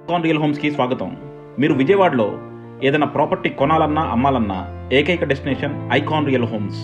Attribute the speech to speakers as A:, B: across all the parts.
A: కాన్ real హోమ్స్కి స్వాగతం మీరు విజయవాడలో ఏదైనా ప్రాపర్టీ కొనాలన్నా అమ్మాలన్నా ఏకైక డెస్టినేషన్ ఐకాన్ రియల్ హోమ్స్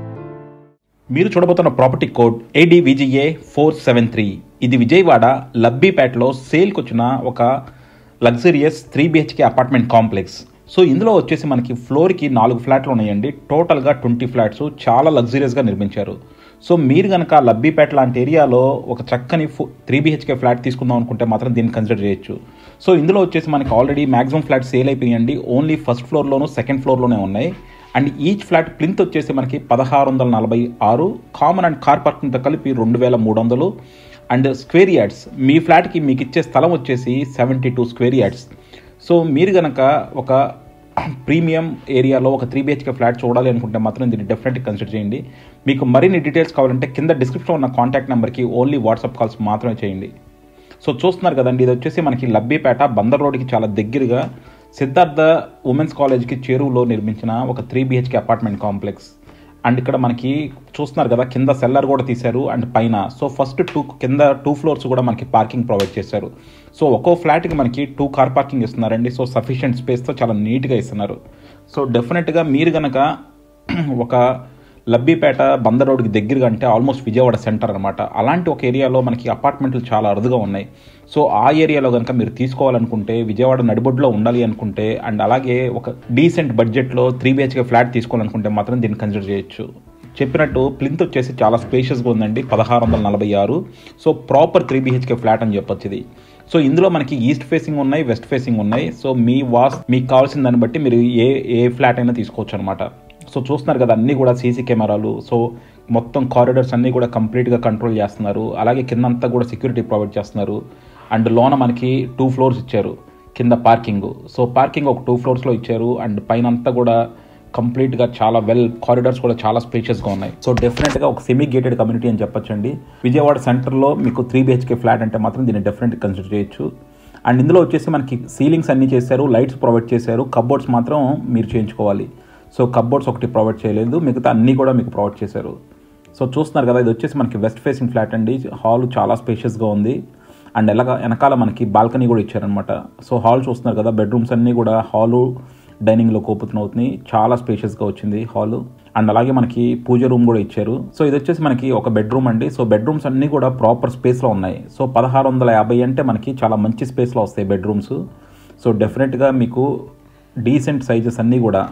A: మీరు చూడబోతున్న ప్రాపర్టీ కోడ్ ఏడీవిజిఏ ఫోర్ సెవెన్ త్రీ ఇది విజయవాడ లబ్బీపేటలో సేల్కి వచ్చిన ఒక luxurious three BHK apartment complex so ఇందులో వచ్చేసి మనకి ఫ్లోర్కి నాలుగు ఫ్లాట్లు ఉన్నాయండి టోటల్గా ట్వంటీ ఫ్లాట్స్ చాలా లగ్జరియస్గా నిర్మించారు సో మీరు కనుక లబ్బీపేట లాంటి ఏరియాలో ఒక చక్కని త్రీ బిహెచ్కే ఫ్లాట్ తీసుకుందాం అనుకుంటే మాత్రం దీన్ని కన్సిడర్ చేయొచ్చు సో ఇందులో వచ్చేసి మనకి ఆల్రెడీ మ్యాక్సిమం ఫ్లాట్ సేల్ అయిపోయాయండి ఓన్లీ ఫస్ట్ ఫ్లోర్లోను సెకండ్ ఫ్లోర్లోనే ఉన్నాయి అండ్ ఈచ్ ఫ్లాట్ ప్లింత్ వచ్చేసి మనకి పదహారు వందల నలభై ఆరు కామన్ అండ్ కార్ పార్కింగ్తో కలిపి రెండు వేల మూడు వందలు అండ్ స్క్వేర్ యార్డ్స్ మీ ఫ్లాట్కి మీకు ఇచ్చే స్థలం వచ్చేసి seventy two square yards so మీరు కనుక ఒక ప్రీమియం ఏరియాలో ఒక త్రీ బిహెచ్కే ఫ్లాట్ చూడాలి అనుకుంటే మాత్రం దీన్ని డెఫినెట్గా కన్సిడర్ చేయండి మీకు మరిన్ని డీటెయిల్స్ కావాలంటే కింద డిస్క్రిప్షన్లో ఉన్న కాంటాక్ట్ నెంబర్కి ఓన్లీ వాట్సాప్ కాల్స్ మాత్రమే చేయండి సో చూస్తున్నారు కదండి ఇది వచ్చేసి మనకి లబ్బీపేట బందర్ రోడ్కి చాలా దగ్గరగా సిద్ధార్థ ఉమెన్స్ కాలేజ్కి చేరువులో నిర్మించిన ఒక three BHK apartment complex and ఇక్కడ మనకి చూస్తున్నారు కదా కింద సెల్లర్ కూడా తీశారు అండ్ పైన సో ఫస్ట్ టూ కింద టూ ఫ్లోర్స్ కూడా మనకి పార్కింగ్ ప్రొవైడ్ చేశారు సో ఒక్కో ఫ్లాట్కి మనకి టూ కార్ పార్కింగ్ ఇస్తున్నారండి సో సఫిషియెంట్ స్పేస్తో చాలా నీట్గా ఇస్తున్నారు సో డెఫినెట్గా మీరు కనుక ఒక లబ్బీపేట బందర్ రోడ్కి దగ్గరగా అంటే ఆల్మోస్ట్ విజయవాడ సెంటర్ అనమాట అలాంటి ఒక ఏరియాలో మనకి అపార్ట్మెంట్లు చాలా అరుదుగా ఉన్నాయి సో ఆ ఏరియాలో కనుక మీరు తీసుకోవాలనుకుంటే విజయవాడ నడిబొడ్లో ఉండాలి అనుకుంటే అండ్ అలాగే ఒక డీసెంట్ బడ్జెట్లో త్రీ బిహెచ్కే ఫ్లాట్ తీసుకోవాలనుకుంటే మాత్రం దీన్ని కన్సిడర్ చేయొచ్చు చెప్పినట్టు ప్లింత్ వచ్చేసి చాలా స్పేషియస్గా ఉందండి పదహారు వందల నలభై ఆరు so proper three BHK flat అని చెప్పొచ్చు ఇది సో ఇందులో మనకి ఈస్ట్ ఫేసింగ్ ఉన్నాయి వెస్ట్ ఫేసింగ్ ఉన్నాయి సో మీ వాస్ మీకు కావాల్సిన దాన్ని బట్టి మీరు ఏ ఏ ఫ్లాట్ అయినా తీసుకోవచ్చు అనమాట సో చూస్తున్నారు కదా అన్నీ కూడా సీసీ కెమెరాలు సో మొత్తం కారిడర్స్ అన్నీ కూడా కంప్లీట్గా కంట్రోల్ చేస్తున్నారు అలాగే కిందంతా కూడా సెక్యూరిటీ ప్రొవైడ్ చేస్తున్నారు అండ్ లోన మనకి టూ ఫ్లోర్స్ ఇచ్చారు కింద పార్కింగ్ సో పార్కింగ్ ఒక టూ ఫ్లోర్స్లో ఇచ్చారు అండ్ పైన అంతా కూడా కంప్లీట్గా చాలా వెల్ కారిడార్స్ కూడా చాలా స్పేషియస్గా ఉన్నాయి సో డెఫినెట్గా ఒక సెమీ గేటెడ్ కమ్యూనిటీ అని చెప్పొచ్చండి విజయవాడ సెంటర్లో మీకు త్రీ బిహెచ్కే ఫ్లాట్ అంటే మాత్రం దీన్ని డెఫినెట్గా కన్సిడర్ చేయొచ్చు అండ్ ఇందులో వచ్చేసి మనకి సీలింగ్స్ అన్నీ చేశారు లైట్స్ ప్రొవైడ్ చేశారు కబోర్డ్స్ మాత్రం మీరు చేయించుకోవాలి సో కబోర్డ్స్ ఒకటి ప్రొవైడ్ చేయలేదు మిగతా అన్నీ కూడా మీకు ప్రొవైడ్ చేశారు సో చూస్తున్నారు కదా ఇది వచ్చేసి మనకి వెస్ట్ ఫేసింగ్ ఫ్లాట్ అండి హాల్ చాలా స్పేషియస్గా ఉంది అండ్ ఎలాగ వెనకాల మనకి బాల్కనీ కూడా ఇచ్చారనమాట సో హాల్ చూస్తున్నారు కదా బెడ్రూమ్స్ అన్నీ కూడా హాలు డైనింగ్లో కోపుతున్న అవుతుంది చాలా స్పేషియస్గా వచ్చింది హాల్ అండ్ అలాగే మనకి పూజ రూమ్ కూడా ఇచ్చారు సో ఇది వచ్చేసి మనకి ఒక బెడ్రూమ్ అండి సో బెడ్రూమ్స్ అన్నీ కూడా ప్రాపర్ స్పేస్లో ఉన్నాయి సో పదహారు వందల యాభై అంటే మనకి చాలా మంచి స్పేస్లో వస్తాయి బెడ్రూమ్స్ సో డెఫినెట్గా మీకు డీసెంట్ సైజెస్ అన్నీ కూడా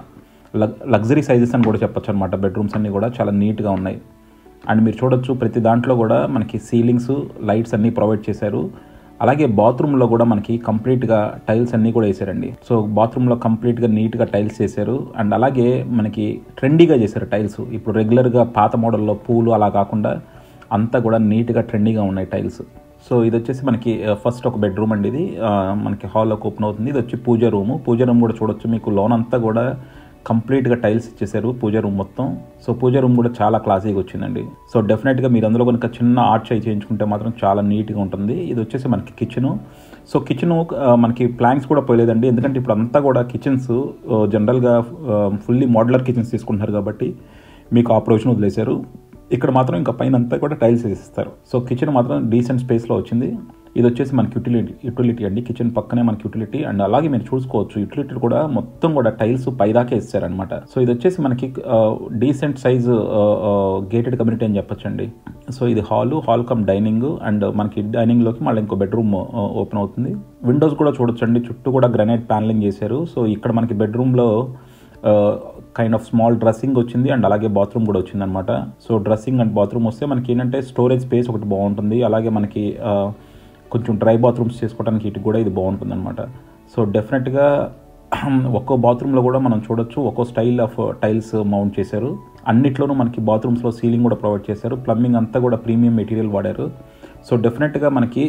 A: లగ్జరీ సైజెస్ అని కూడా చెప్పొచ్చు అనమాట బెడ్రూమ్స్ అన్నీ కూడా చాలా నీట్గా ఉన్నాయి అండ్ మీరు చూడొచ్చు ప్రతి దాంట్లో కూడా మనకి సీలింగ్స్ లైట్స్ అన్నీ ప్రొవైడ్ చేశారు అలాగే బాత్రూంలో కూడా మనకి కంప్లీట్గా టైల్స్ అన్నీ కూడా వేసారండి సో బాత్రూంలో కంప్లీట్గా నీట్గా టైల్స్ చేశారు అండ్ అలాగే మనకి ట్రెండీగా చేశారు టైల్స్ ఇప్పుడు రెగ్యులర్గా పాత మోడల్లో పూలు అలా కాకుండా అంతా కూడా నీట్గా ట్రెండీగా ఉన్నాయి టైల్స్ సో ఇది వచ్చేసి మనకి ఫస్ట్ ఒక బెడ్రూమ్ అండి ఇది మనకి హాల్లోకి ఓపెన్ అవుతుంది ఇది వచ్చి పూజ రూము పూజ రూమ్ కూడా చూడొచ్చు మీకు లోన్ అంతా కూడా కంప్లీట్గా టైల్స్ ఇచ్చేసారు పూజ రూమ్ మొత్తం సో పూజ రూమ్ కూడా చాలా క్లాసీగా వచ్చిందండి సో డెఫినెట్గా మీరు అందులో కనుక చిన్న ఆర్ట్ చేయి చేయించుకుంటే మాత్రం చాలా నీట్గా ఉంటుంది ఇది వచ్చేసి మనకి కిచెను సో కిచెను మనకి ప్లాంక్స్ కూడా పోయలేదండి ఎందుకంటే ఇప్పుడు అంతా కూడా కిచెన్స్ జనరల్గా ఫుల్లీ మోడలర్ కిచెన్స్ తీసుకుంటున్నారు కాబట్టి మీకు ఆపరేషన్ వదిలేశారు ఇక్కడ మాత్రం ఇంకా పైన అంతా కూడా టైల్స్ వేసిస్తారు సో కిచెన్ మాత్రం డీసెంట్ స్పేస్లో వచ్చింది ఇది వచ్చేసి మనకి యూటిలిటీ యూటిలిటీ అండి కిచెన్ పక్కనే మనకి యూటిలిటీ అండ్ అలాగే మీరు చూసుకోవచ్చు యూటిలిటీ కూడా మొత్తం కూడా టైల్స్ పైదాకే ఇస్తారనమాట సో ఇది వచ్చేసి మనకి డీసెంట్ సైజ్ గేటెడ్ కమ్యూనిటీ అని చెప్పొచ్చండి సో ఇది hall hall come dining and మనకి డైనింగ్లోకి మళ్ళీ ఇంకో బెడ్రూమ్ ఓపెన్ అవుతుంది విండోస్ కూడా చూడొచ్చండి చుట్టూ కూడా గ్రనైట్ ప్యానలింగ్ చేశారు సో ఇక్కడ మనకి బెడ్రూమ్లో కైండ్ ఆఫ్ స్మాల్ డ్రెస్సింగ్ వచ్చింది అండ్ అలాగే బాత్రూమ్ కూడా వచ్చింది అనమాట సో డ్రెస్సింగ్ అండ్ బాత్రూమ్ వస్తే మనకి ఏంటంటే స్టోరేజ్ స్పేస్ ఒకటి బాగుంటుంది అలాగే మనకి కొంచెం డ్రై బాత్రూమ్స్ చేసుకోవడానికి ఇటు కూడా ఇది బాగుంటుంది అనమాట సో డెఫినెట్గా ఒక్కో బాత్రూంలో కూడా మనం చూడొచ్చు ఒక్కో స్టైల్ ఆఫ్ టైల్స్ మౌంట్ చేశారు అన్నిట్లోనూ మనకి బాత్రూమ్స్లో సీలింగ్ కూడా ప్రొవైడ్ చేశారు ప్లంబింగ్ అంతా కూడా ప్రీమియం మెటీరియల్ వాడారు సో డెఫినెట్గా మనకి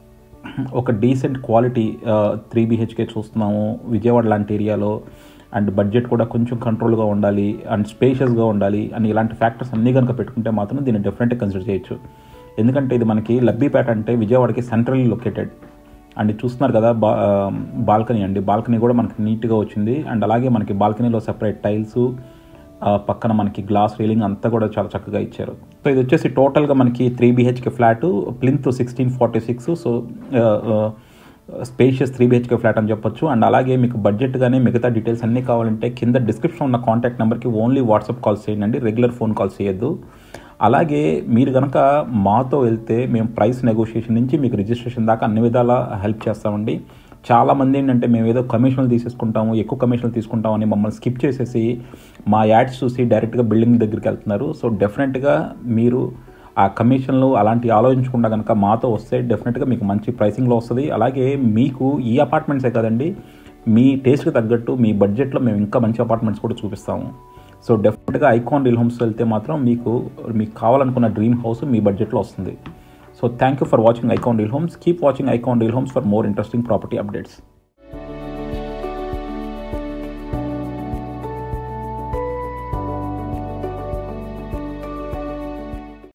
A: ఒక డీసెంట్ క్వాలిటీ త్రీ బీహెచ్కే చూస్తున్నాము విజయవాడ లాంటి ఏరియాలో అండ్ బడ్జెట్ కూడా కొంచెం కంట్రోల్గా ఉండాలి అండ్ స్పేషియస్గా ఉండాలి అని ఇలాంటి ఫ్యాక్టర్స్ అన్నీ కనుక పెట్టుకుంటే మాత్రం దీన్ని డెఫినెట్గా కన్సిడర్ చేయొచ్చు ఎందుకంటే ఇది మనకి లబ్బీపేట అంటే విజయవాడకి సెంట్రల్ లొకేటెడ్ అండ్ చూస్తున్నారు కదా బా బాల్కనీ అండి బాల్కనీ కూడా మనకి నీట్గా వచ్చింది అండ్ అలాగే మనకి బాల్కనీలో సెపరేట్ టైల్స్ పక్కన మనకి గ్లాస్ రీలింగ్ అంతా కూడా చాలా చక్కగా ఇచ్చారు సో ఇది వచ్చేసి టోటల్గా మనకి three BHK flat plinth sixteen forty six so spacious three BHK flat అని చెప్పొచ్చు అండ్ అలాగే మీకు బడ్జెట్ కానీ మిగతా డీటెయిల్స్ అన్నీ కావాలంటే కింద డిస్క్రిప్షన్ ఉన్న కాంటాక్ట్ నెంబర్కి ఓన్లీ వాట్సాప్ కాల్స్ చేయండి రెగ్యులర్ ఫోన్ కాల్స్ చేయొద్దు అలాగే మీరు కనుక మాతో వెళ్తే మేము ప్రైస్ నెగోషియేషన్ నుంచి మీకు రిజిస్ట్రేషన్ దాకా అన్ని విధాల హెల్ప్ చేస్తామండి చాలామంది ఏంటంటే మేము ఏదో కమిషన్లు తీసేసుకుంటాము ఎక్కువ కమిషన్లు తీసుకుంటామని మమ్మల్ని స్కిప్ చేసేసి మా యాడ్స్ చూసి డైరెక్ట్గా బిల్డింగ్ దగ్గరికి వెళ్తున్నారు సో డెఫినెట్గా మీరు ఆ కమిషన్లు అలాంటి ఆలోచించకుండా కనుక మాతో వస్తే డెఫినెట్గా మీకు మంచి ప్రైసింగ్లో వస్తుంది అలాగే మీకు ఈ అపార్ట్మెంట్సే కదండి మీ టేస్ట్కి తగ్గట్టు మీ బడ్జెట్లో మేము ఇంకా మంచి అపార్ట్మెంట్స్ కూడా చూపిస్తాము సో డెఫినెట్గా ఐకాన్ రీల్ హోమ్స్ వెళ్తే మాత్రం మీకు మీకు కావాలనుకున్న డ్రీమ్ హౌస్ మీ బడ్జెట్లో వస్తుంది so thank you for watching Icon Reel Homes keep watching Icon Reel Homes for more interesting property updates